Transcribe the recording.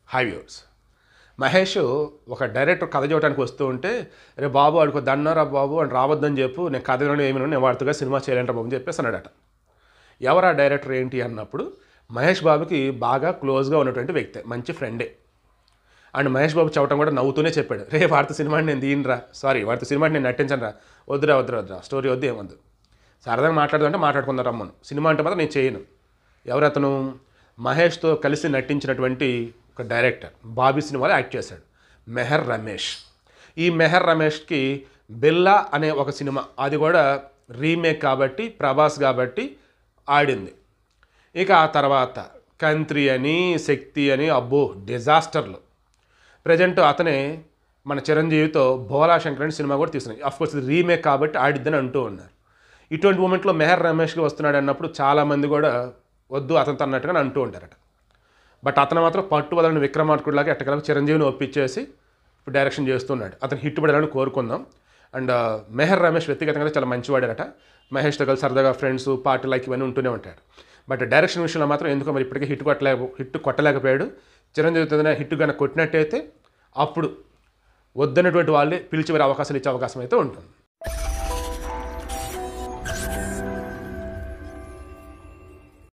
high viewers Mahesh ఒక director కథ చూడటానికి వస్తూ ఉంటే రే బాబు వాడికి దన్నారా బాబు అని రావద్దని చెప్పు నేను కథలోనే ఏమి నేను వాడితోగా సినిమా చేయాలంట బాబు అని చెప్పేసి అన్నాడట ఎవరు ఆ డైరెక్టర్ ఏంటి అన్నప్పుడు మహేష్ బాబుకి బాగా క్లోజ్గా ఉన్నటువంటి వ్యక్తి మంచి ఫ్రెండే అండ్ మహేష్ బాబు చెప్పడం కూడా నవ్వుతూనే చెప్పాడు రే వాడితో సినిమాని నేను తీయనురా సారీ వాడితో సినిమాని నేను నటించను రా వద్దురా వద్దురా వద్దురా స్టోరీ వద్దు ఏమొద్దు సరదాగా మాట్లాడుతుంటే మాట్లాడుకుందాం రమ్మను సినిమా అంటే మాత్రం నేను చేయను ఎవరు అతను మహేష్తో కలిసి నటించినటువంటి ఒక డైరెక్టర్ బాబీ సినిమాలో యాక్ట్ చేశాడు మెహర్ రమేష్ ఈ మెహర్ రమేష్కి బిల్లా అనే ఒక సినిమా అది కూడా రీమేక్ కాబట్టి ప్రభాస్ కాబట్టి ఆడింది ఇక ఆ తర్వాత కంత్రి అని శక్తి అని అబ్బో డిజాస్టర్లు ప్రజెంట్ అతనే మన చిరంజీవితో భోలా శంకర్ అనే సినిమా కూడా తీస్తున్నాయి అఫ్ కోర్స్ ఇది రీమేక్ కాబట్టి ఆడిద్దని అంటూ ఉన్నారు ఇటువంటి మూమెంట్లో మెహర్ రమేష్కి వస్తున్నాడు అన్నప్పుడు చాలామంది కూడా వద్దు అతనితో అన్నట్టుగా అంటూ ఉంటారట బట్ అతను మాత్రం పట్టు వదలని విక్రమార్కుడిలాగా ఎట్టగలకు చిరంజీవిని ఒప్పించేసి ఇప్పుడు డైరెక్షన్ చేస్తున్నాడు అతను హిట్ పడాలని కోరుకుందాం అండ్ మెహర్ రమేష్ వ్యక్తిగతంగా చాలా మంచివాడారట మహేష్తో కలిసి సరదాగా ఫ్రెండ్స్ పార్టీ లైక్ ఇవన్నీ ఉంటూనే ఉంటాడు బట్ డైరెక్షన్ విషయంలో మాత్రం ఎందుకో మరి ఇప్పటికే హిట్ కొట్టలేక హిట్ కొట్టలేకపోయాడు చిరంజీవి ఏదైనా హిట్ కనుక కొట్టినట్టయితే అప్పుడు వద్దన్నటువంటి వాళ్ళే పిలిచి వేరే అవకాశాలు ఇచ్చే అవకాశం అయితే ఉంటుంది